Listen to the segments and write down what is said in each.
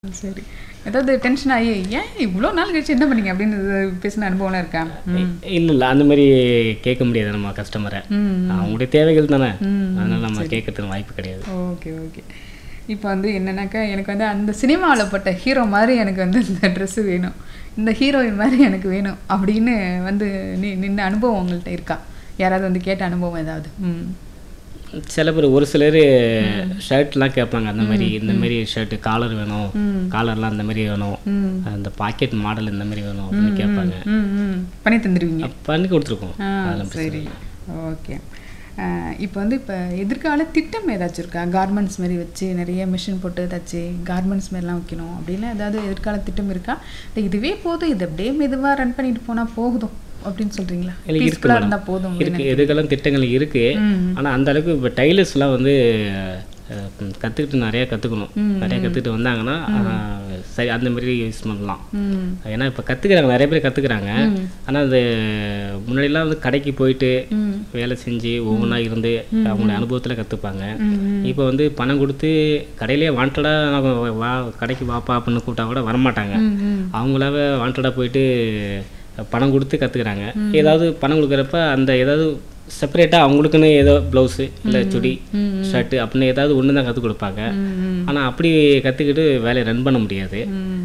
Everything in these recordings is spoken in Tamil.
சரி ஏதாவது டென்ஷன் ஆகி ஏன் இவ்வளோ நாள் கழிச்சு என்ன பண்ணீங்க அப்படின்னு பேசின அனுபவம்லாம் இருக்கா ம். இல்லை இல்லை அந்த மாதிரி கேட்க முடியாது நம்ம கஸ்டமரை ம் அவங்களுடைய தேவைகள் தானே ம். அதனால நம்ம கேட்கறதுக்கு வாய்ப்பு கிடையாது ஓகே ஓகே இப்போ வந்து என்னன்னாக்கா எனக்கு வந்து அந்த சினிமாவில் பட்ட ஹீரோ மாதிரி எனக்கு வந்து இந்த ட்ரெஸ்ஸு வேணும் இந்த ஹீரோயின் மாதிரி எனக்கு வேணும் அப்படின்னு வந்து நீ நின்ன அனுபவம் உங்கள்கிட்ட இருக்கா யாராவது வந்து கேட்ட அனுபவம் ஏதாவது ம் சில பேர் ஒரு சிலர் ஷர்ட்லாம் கேட்பாங்க அந்த மாதிரி இந்த மாதிரி ஷர்ட் காலர் வேணும் காலர்லாம் அந்த மாதிரி வேணும் ம் அந்த பாக்கெட் மாடல் இந்த மாதிரி வேணும் அப்படின்னு கேட்பாங்க ம் ம் பண்ணி தந்துடுவீங்க பண்ணி கொடுத்துருக்கோம் ஆ அதெல்லாம் சரி ஓகே இப்போ வந்து இப்போ எதிர்கால திட்டம் ஏதாச்சும் இருக்கா கார்மெண்ட்ஸ் மாதிரி வச்சு நிறைய மிஷின் போட்டு தச்சு கார்மெண்ட்ஸ் மாதிரிலாம் வைக்கணும் அப்படின்னு ஏதாவது எதிர்கால திட்டம் இருக்கா இல்லை இதுவே போதும் இது அப்படியே மெதுவாக ரன் பண்ணிட்டு போனால் போகுதும் அப்படின்னு சொல்கிறீங்களா இல்லை இருக்கு பீஸ்ஃபுல்லாக மேடம் இருந்தால் போதும் இருக்கு எதுக்கெல்லாம் திட்டங்கள் இருக்கு ம் ஆனா அந்த அளவுக்கு இப்போ டைலர்ஸ்லாம் வந்து அஹ், கத்துக்கிட்டு நிறைய கத்துக்கணும் நிறைய கத்துக்கிட்டு வந்தாங்கன்னா அஹ், சரி அந்த மாதிரி யூஸ் பண்ணலாம் ம் ஏன்னா இப்போ கத்துக்கிறாங்க நிறைய பேர் கத்துக்கிறாங்க ஆனா அது முன்னாடிலாம் வந்து கடைக்கு போயிட்டு ம் வேலை செஞ்சு ஒவ்வொன்றா இருந்து அவங்களுடைய அனுபவத்துல கத்துப்பாங்க ம் இப்போ வந்து பணம் கொடுத்து கடையிலேயே வாண்டடாக வா கடைக்கு வாப்பா அப்படின்னு கூப்பிட்டா கூட வரமாட்டாங்க ம் ம் அவங்களாவே வாண்டடாக போயிட்டு பணம் கொடுத்து கற்றுக்குறாங்க ஏதாவது பணம் கொடுக்குறப்ப அந்த ஏதாவது செப்பரேட்டாக அவங்களுக்குன்னு ஏதோ ப்ளவுஸு இல்லை சுடி ஷர்ட்டு அப்படின்னு ஏதாவது ஒன்று தான் கற்றுக் கொடுப்பாங்க ம் ஆனால் அப்படி கற்றுக்கிட்டு வேலையை ரன் பண்ண முடியாது ம்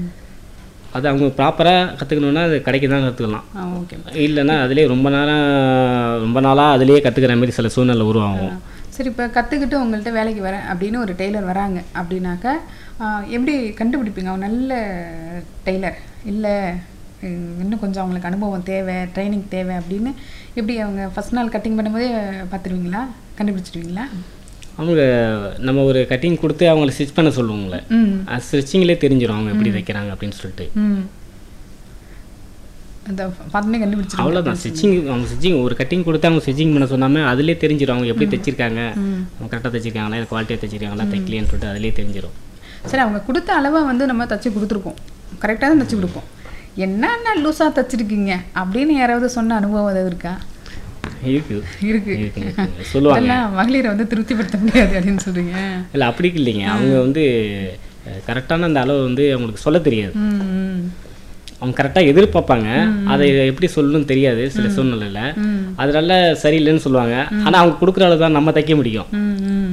அது அவங்க ப்ராப்பராக கற்றுக்கணுன்னா அது கடைக்கு தான் கற்றுக்கலாம் ஆ ஓகே இல்லைன்னா அதுலேயே ரொம்ப நேரம் ரொம்ப நாளாக அதுலேயே கற்றுக்கிற மாதிரி சில சூழ்நிலை உருவாகும் சரி இப்போ கற்றுக்கிட்டு உங்கள்கிட்ட வேலைக்கு வரேன் அப்படின்னு ஒரு டெய்லர் வராங்க அப்படின்னாக்கா ஆ, எப்படி கண்டுபிடிப்பீங்க அவங்க நல்ல டெய்லர் இல்லை இன்னும் கொஞ்சம் அவங்களுக்கு அனுபவம் தேவை ட்ரைனிங் தேவை அப்படின்னு எப்படி அவங்க ஃபஸ்ட் நாள் கட்டிங் பண்ணும்போதே பார்த்துருவீங்களா கண்டுபிடிச்சிடுவீங்களா அவங்க நம்ம ஒரு கட்டிங் கொடுத்து அவங்கள ஸ்டிச் பண்ண சொல்லுவோங்களே ம் அது ஸ்டிச்சிங்லேயே தெரிஞ்சிடும் அவங்க எப்படி தைக்கிறாங்க அப்படின்னு சொல்லிட்டு ம் அந்த பார்த்தோன்னே கண்டுபிடிச்சிருவீங்க அவ்வளோதான் ஸ்டிச்சிங் அவங்க ஸ்டிச்சிங் ஒரு கட்டிங் கொடுத்து அவங்க ஸ்டிச்சிங் பண்ண சொன்னாமே அதுலேயே தெரிஞ்சிடும் அவங்க எப்படி தைச்சிருக்காங்க ம் அவங்க கரெக்டாக தைச்சிருக்காங்களா இல்லை குவாலிட்டியாக தைச்சிருக்காங்களா தைக்கலையான்னு சொல்லிட்டு அதுலேயே தெரிஞ்சிடும் சரி அவங்க கொடுத்த அளவை வந்து நம்ம தச்சு கொடுத்துருக்கோம் கரெக்டாக தான் தச்சு கொடுப்போம் என்னென்ன லூஸாக தச்சிருக்கீங்க அப்படின்னு யாராவது சொன்ன அனுபவம் ஏதாவது இருக்கா இருக்கு இருக்கு இருக்கு, இருக்கு. சொல்லுவாங்க அதெல்லாம் மகளிரை வந்து திருப்திப்படுத்த முடியாது அப்படின்னு சொல்றீங்க இல்லை அப்படி இல்லைங்க அவங்க வந்து கரெக்டான அந்த அளவு வந்து அவங்களுக்கு சொல்ல தெரியாது ம், ம், அவங்க கரெக்டாக எதிர்பார்ப்பாங்க அதை எப்படி சொல்லணும்னு தெரியாது சில சூழ்நிலையில் ம், அதனால சரியில்லைன்னு சொல்லுவாங்க ஆனால் அவங்க கொடுக்குற அளவு தான் நம்ம தைக்க முடியும் ம், ம்.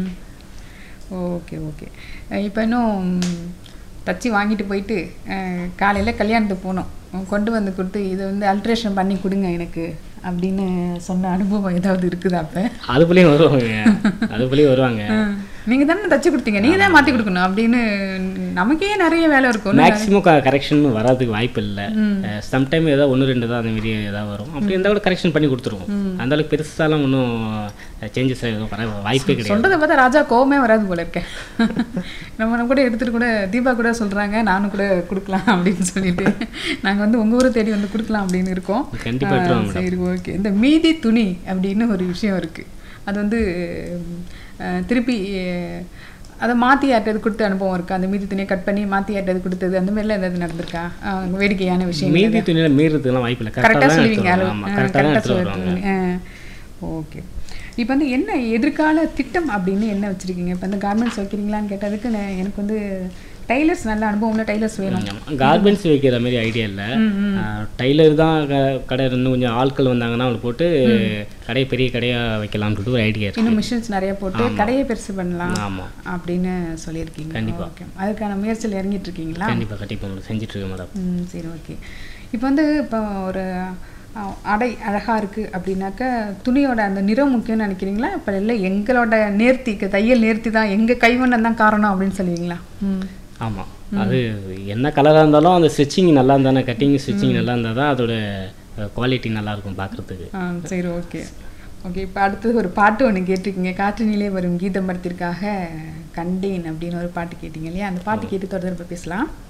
ஓகே ஓகே இப்போ இன்னும் ம், தச்சு வாங்கிட்டு போயிட்டு காலையில் கல்யாணத்துக்கு போனோம் கொண்டு வந்து கொடுத்து இதை வந்து அல்ட்ரேஷன் பண்ணி கொடுங்க எனக்கு அப்படின்னு சொன்ன அனுபவம் ஏதாவது இருக்குதா அப்போ அதுக்குள்ளேயும் வருவாங்க அதுக்குள்ளேயும் வருவாங்க நீங்கள் தானே தச்சு கொடுத்தீங்க நீங்கள் தான் மாற்றி கொடுக்கணும் அப்படின்னு நமக்கே நிறைய வேலை இருக்கும் மேக்ஸிமம் கரெக்ஷன் வராதுக்கு வாய்ப்பு இல்லை சம்டைம் ஏதாவது ஒன்று ரெண்டு தான் அந்த மாதிரி ஏதாவது வரும் அப்படி இருந்தால் கூட கரெக்ஷன் பண்ணி கொடுத்துருவோம் அந்த அளவுக்கு பெருசாலாம் ஒன்றும் சேஞ்சஸ் எதுவும் வர வாய்ப்பே கிடையாது சொல்றதை பார்த்தா ராஜா கோவமே வராது போல இருக்க நம்ம கூட எடுத்துட்டு கூட தீபா கூட சொல்றாங்க நானும் கூட கொடுக்கலாம் அப்படின்னு சொல்லிட்டு நாங்க வந்து உங்க ஊரை தேடி வந்து கொடுக்கலாம் அப்படின்னு இருக்கோம் கண்டிப்பா எடுத்துருவாங்க ஆ, சரி ஓகே இந்த மீதி துணி அப்படின்னு ஒரு விஷயம் இருக்கு அது வந்து அஹ், திருப்பி அஹ், அதை மாற்றி யார்ட்டது கொடுத்த அனுபவம் இருக்கா அந்த மீதி துணியை கட் பண்ணி மாற்றி யார்ட்டது கொடுத்தது அந்த மாதிரிலாம் ஏதாவது நடந்திருக்கா அஹ், வேடிக்கையான விஷயம் மீதி துணியில் மீறதுக்கெல்லாம் வாய்ப்பு இல்லை கரெக்டாக கரெக்டாக தான் சொல்லுவீங்க எடுத்து அளவு வருவாங்க ஆமாம் கரெக்டாக தான் எடுத்து வருவாங்க ஓகே இப்போ வந்து என்ன எதிர்கால திட்டம் அப்படின்னு என்ன வச்சுருக்கீங்க இப்போ வந்து கார்மெண்ட்ஸ் வைக்கிறீங்களான்னு கேட்டதுக்கு நான் எனக்கு வந்து டைலர்ஸ் நல்ல அனுபவம்ல டைலர்ஸ் வேணும் கார்மெண்ட்ஸ் வைக்கிற மாதிரி ஐடியா இல்லை ம், ம். டைலர் தான் க- கடை இன்னும் கொஞ்சம் ஆட்கள் வந்தாங்கன்னா அவங்களை போட்டு கடையை பெரிய கடையாக வைக்கலாம்னு சொல்லிட்டு ஒரு ஐடியா இருக்கு இன்னும் மிஷின்ஸ் நிறைய போட்டு கடையை பெருசு பண்ணலாம் ஆமாம் அப்படின்னு சொல்லியிருக்கீங்க கண்டிப்பா. ஓகே அதுக்கான முயற்சியில் இறங்கிட்டு இருக்கீங்களா கண்டிப்பாக கண்டிப்பாக உங்களுக்கு செஞ்சுட்டு இருக்கேன் மேடம் ம் சரி ஓகே இப்போ வந்து இப்போ ஒரு அஹ், அடை அழகாக இருக்குது அப்படின்னாக்க துணியோட அந்த நிறம் முக்கியம்னு நினைக்கிறீங்களா இப்போ இல்லை எங்களோட நேர்த்திக்கு தையல் நேர்த்தி தான் எங்கள் கைவண்ணம் தான் காரணம் அப்படின்னு சொல்லுவீங்களா ம் ஆமாம் அது என்ன கலராக இருந்தாலும் அந்த ஸ்டிச்சிங் நல்லா இருந்தானே கட்டிங் ஸ்டிச்சிங் நல்லா இருந்தால் தான் அதோட குவாலிட்டி நல்லா இருக்கும் பார்க்குறதுக்கு ஆ சரி ஓகே ஓகே இப்போ அடுத்தது ஒரு பாட்டு ஒன்று கேட்டிருக்கீங்க காற்றினிலே வரும் கீதம் படத்திற்காக கண்டேன் அப்படின்னு ஒரு பாட்டு கேட்டீங்க இல்லையா அந்த பாட்டு கேட்டு தொடர்ந்து பேசலாம்